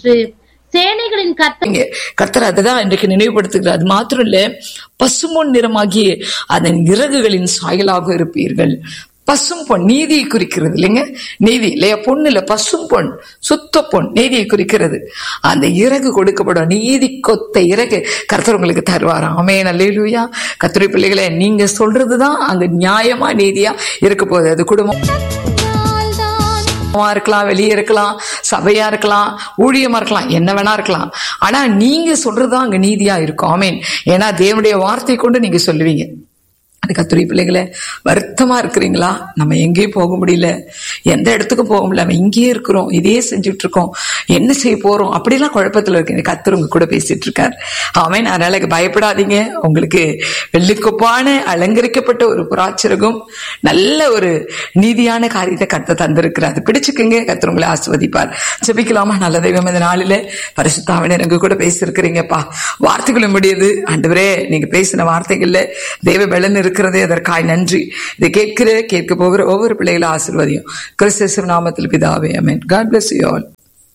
என்று சேனைகளின் கர்த்தர் இங்க கர்த்தர் அதுதான் இன்றைக்கு நினைவுபடுத்துகிறார் அது மாத்திரம் இல்ல பசுமொன் நிறமாகிய அதன் இறகுகளின் சாயலாக இருப்பீர்கள் பசும் பொன் நீதியை குறிக்கிறது இல்லைங்க நீதி இல்லையா பொண்ணு இல்ல பசும் பொன் சுத்த பொன் நீதியை குறிக்கிறது அந்த இறகு கொடுக்கப்படும் நீதி கொத்த இறகு கர்த்தர் உங்களுக்கு தருவார் ஆமே நல்லேலூயா கர்த்தருடைய பிள்ளைகளே நீங்க சொல்றதுதான் அங்க நியாயமா நீதியா இருக்க போகுது அது குடும்பம் குடும்பமா இருக்கலாம் வெளியே இருக்கலாம் சபையா இருக்கலாம் ஊழியமா இருக்கலாம் என்ன வேணா இருக்கலாம் ஆனா நீங்க சொல்றதுதான் அங்க நீதியா இருக்கும் ஆமீன் ஏன்னா தேவனுடைய வார்த்தை கொண்டு நீங்க சொல்லுவீங்க அது கத்துரிய பிள்ளைகளே வருத்தமா இருக்கிறீங்களா நம்ம எங்கேயும் போக முடியல எந்த இடத்துக்கும் போக முடியல நம்ம இங்கேயே இருக்கிறோம் இதையே செஞ்சுட்டு இருக்கோம் என்ன செய்ய போறோம் அப்படிலாம் குழப்பத்துல இருக்கீங்க கத்தர் உங்க கூட பேசிட்டு இருக்கார் ஆமேன் அதனால பயப்படாதீங்க உங்களுக்கு வெள்ளிக்கொப்பான அலங்கரிக்கப்பட்ட ஒரு புறாச்சிரகம் நல்ல ஒரு நீதியான காரியத்தை கத்த தந்திருக்கிறார் பிடிச்சுக்குங்க கத்தர் உங்களை ஆஸ்வதிப்பார் ஜெபிக்கலாமா நல்ல தெய்வம் இந்த நாளில பரிசுத்தாவினர் எங்க கூட பேசியிருக்கிறீங்கப்பா வார்த்தைகளும் முடியுது ஆண்டவரே நீங்க பேசின வார்த்தைகள்ல தெய்வ பலன் இருக்கிறதே அதற்காய் நன்றி இதை கேட்கிற கேட்க போகிற ஒவ்வொரு பிள்ளைகளும் ஆசிர்வதியும் கிறிஸ்து நாமத்தில் பிதாவே அமேன் காட் பிளஸ் யூ ஆல்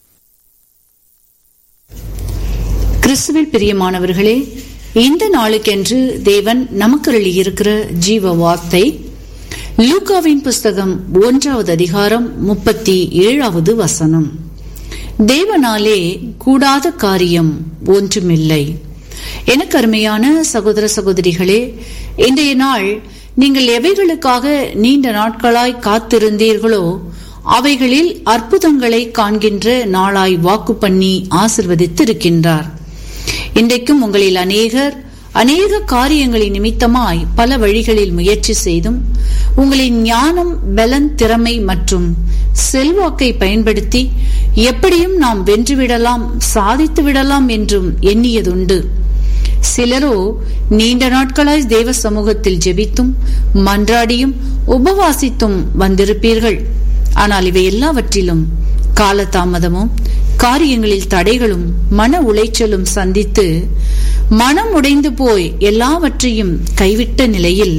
கிறிஸ்துவில் பிரியமானவர்களே இந்த நாளுக்கென்று தேவன் நமக்கு இருக்கிற ஜீவ வார்த்தை லூகாவின் புஸ்தகம் ஒன்றாவது அதிகாரம் முப்பத்தி ஏழாவது வசனம் தேவனாலே கூடாத காரியம் ஒன்றுமில்லை எனக்கு அருமையான சகோதர சகோதரிகளே இன்றைய நாள் நீங்கள் எவைகளுக்காக நீண்ட நாட்களாய் காத்திருந்தீர்களோ அவைகளில் அற்புதங்களை காண்கின்ற நாளாய் வாக்கு பண்ணி ஆசிர்வதித்திருக்கின்றார் இன்றைக்கும் உங்களில் அநேகர் அநேக காரியங்களின் நிமித்தமாய் பல வழிகளில் முயற்சி செய்தும் உங்களின் ஞானம் பலன் திறமை மற்றும் செல்வாக்கை பயன்படுத்தி எப்படியும் நாம் வென்றுவிடலாம் சாதித்து விடலாம் என்றும் எண்ணியதுண்டு சிலரோ நீண்ட நாட்களாய் தேவ சமூகத்தில் ஜெபித்தும் மன்றாடியும் உபவாசித்தும் வந்திருப்பீர்கள் ஆனால் இவை எல்லாவற்றிலும் காலதாமதமும் காரியங்களில் தடைகளும் மன உளைச்சலும் சந்தித்து மனம் உடைந்து போய் எல்லாவற்றையும் கைவிட்ட நிலையில்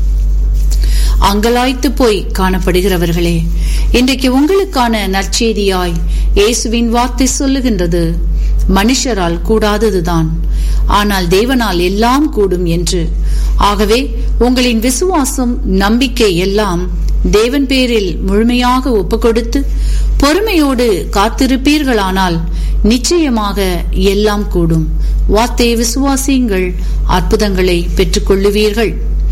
அங்கலாய்த்து போய் காணப்படுகிறவர்களே இன்றைக்கு உங்களுக்கான நற்செய்தியாய் இயேசுவின் வார்த்தை சொல்லுகின்றது மனுஷரால் கூடாததுதான் ஆனால் தேவனால் எல்லாம் கூடும் என்று ஆகவே உங்களின் விசுவாசம் நம்பிக்கை எல்லாம் தேவன் பேரில் முழுமையாக ஒப்புக்கொடுத்து பொறுமையோடு காத்திருப்பீர்களானால் நிச்சயமாக எல்லாம் கூடும் வார்த்தையை விசுவாசியுங்கள் அற்புதங்களை பெற்றுக்கொள்ளுவீர்கள்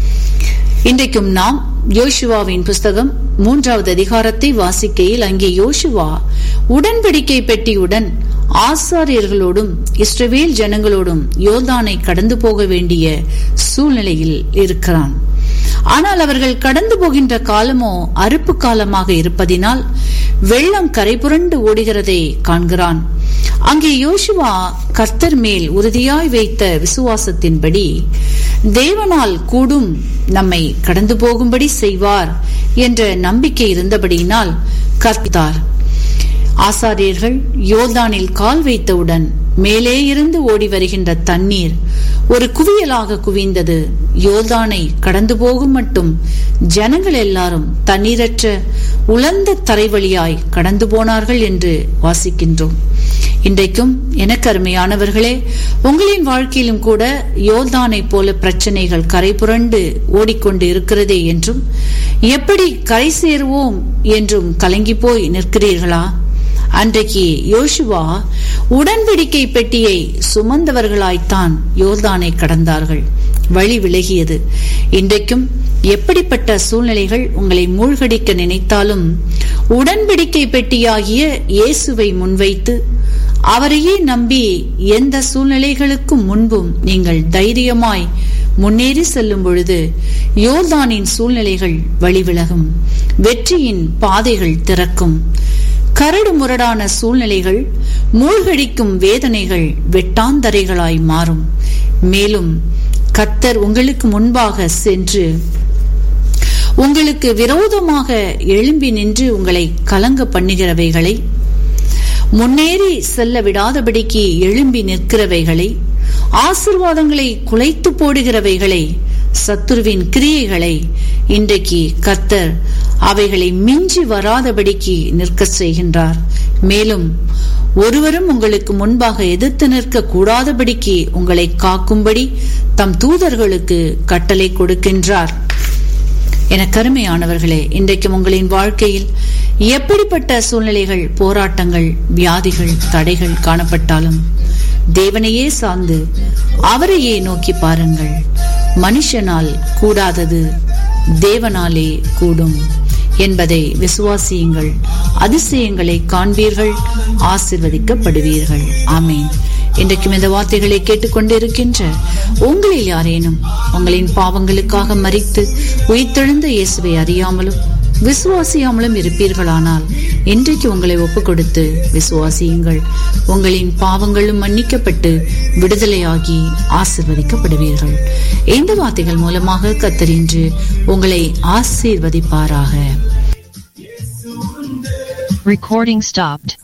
இன்றைக்கும் நாம் யோசுவாவின் புஸ்தகம் மூன்றாவது அதிகாரத்தை வாசிக்கையில் அங்கே யோசுவா உடன்படிக்கை பெட்டியுடன் ஆசாரியர்களோடும் இஸ்ரவேல் ஜனங்களோடும் யோர்தானை கடந்து போக வேண்டிய சூழ்நிலையில் இருக்கிறான் ஆனால் அவர்கள் கடந்து போகின்ற காலமோ அறுப்பு காலமாக இருப்பதினால் வெள்ளம் கரை புரண்டு ஓடுகிறதை காண்கிறான் அங்கே யோசுவா கர்த்தர் மேல் உறுதியாய் வைத்த விசுவாசத்தின்படி தேவனால் கூடும் நம்மை கடந்து போகும்படி செய்வார் என்ற நம்பிக்கை இருந்தபடியினால் கர்த்தார் ஆசாரியர்கள் யோர்தானில் கால் வைத்தவுடன் மேலே இருந்து ஓடி வருகின்ற தண்ணீர் ஒரு குவியலாக குவிந்தது யோர்தானை கடந்து போகும் மட்டும் ஜனங்கள் எல்லாரும் தண்ணீரற்ற உலர்ந்த தரை வழியாய் கடந்து போனார்கள் என்று வாசிக்கின்றோம் இன்றைக்கும் எனக்கு அருமையானவர்களே உங்களின் வாழ்க்கையிலும் கூட யோர்தானை போல பிரச்சனைகள் கரை புரண்டு ஓடிக்கொண்டு இருக்கிறதே என்றும் எப்படி கரை சேருவோம் என்றும் கலங்கி போய் நிற்கிறீர்களா அன்றைக்கு யோசுவா உடன்படிக்கை பெட்டியை சுமந்தவர்களாய்த்தான் யோர்தானை கடந்தார்கள் வழி விலகியது இன்றைக்கும் எப்படிப்பட்ட சூழ்நிலைகள் உங்களை மூழ்கடிக்க நினைத்தாலும் உடன்படிக்கை பெட்டியாகிய இயேசுவை முன்வைத்து அவரையே நம்பி எந்த சூழ்நிலைகளுக்கும் முன்பும் நீங்கள் தைரியமாய் முன்னேறி செல்லும் பொழுது யோர்தானின் சூழ்நிலைகள் வழிவிலகும் வெற்றியின் பாதைகள் திறக்கும் கரடு முரடான சூழ்நிலைகள் மூழ்கடிக்கும் வேதனைகள் வெட்டாந்தரைகளாய் மாறும் மேலும் கத்தர் உங்களுக்கு முன்பாக சென்று உங்களுக்கு விரோதமாக எழும்பி நின்று உங்களை கலங்க பண்ணுகிறவைகளை முன்னேறி செல்ல விடாதபடிக்கு எழும்பி நிற்கிறவைகளை ஆசிர்வாதங்களை குலைத்து போடுகிறவைகளை சத்துருவின் கிரியைகளை இன்றைக்கு கர்த்தர் அவைகளை மிஞ்சி வராதபடிக்கு நிற்க செய்கின்றார் மேலும் ஒருவரும் உங்களுக்கு முன்பாக எதிர்த்து நிற்க கூடாதபடிக்கு உங்களை காக்கும்படி தம் தூதர்களுக்கு கட்டளை கொடுக்கின்றார் என கருமையானவர்களே இன்றைக்கு உங்களின் வாழ்க்கையில் எப்படிப்பட்ட சூழ்நிலைகள் போராட்டங்கள் வியாதிகள் தடைகள் காணப்பட்டாலும் தேவனையே சார்ந்து அவரையே நோக்கி பாருங்கள் மனுஷனால் கூடாதது தேவனாலே கூடும் என்பதை விசுவாசியுங்கள் அதிசயங்களை காண்பீர்கள் ஆசிர்வதிக்கப்படுவீர்கள் ஆமேன் இன்றைக்கும் இந்த வார்த்தைகளை கேட்டுக்கொண்டிருக்கின்ற உங்களில் யாரேனும் உங்களின் பாவங்களுக்காக மறித்து உயிர்த்தெழுந்த இயேசுவை அறியாமலும் விசுவாசியாமலும் இருப்பீர்களானால் இன்றைக்கு உங்களை ஒப்புக் கொடுத்து விசுவாசியுங்கள் உங்களின் பாவங்களும் மன்னிக்கப்பட்டு விடுதலையாகி ஆசிர்வதிக்கப்படுவீர்கள் இந்த வார்த்தைகள் மூலமாக கத்தரின்று உங்களை ஆசீர்வதிப்பாராக Recording stopped.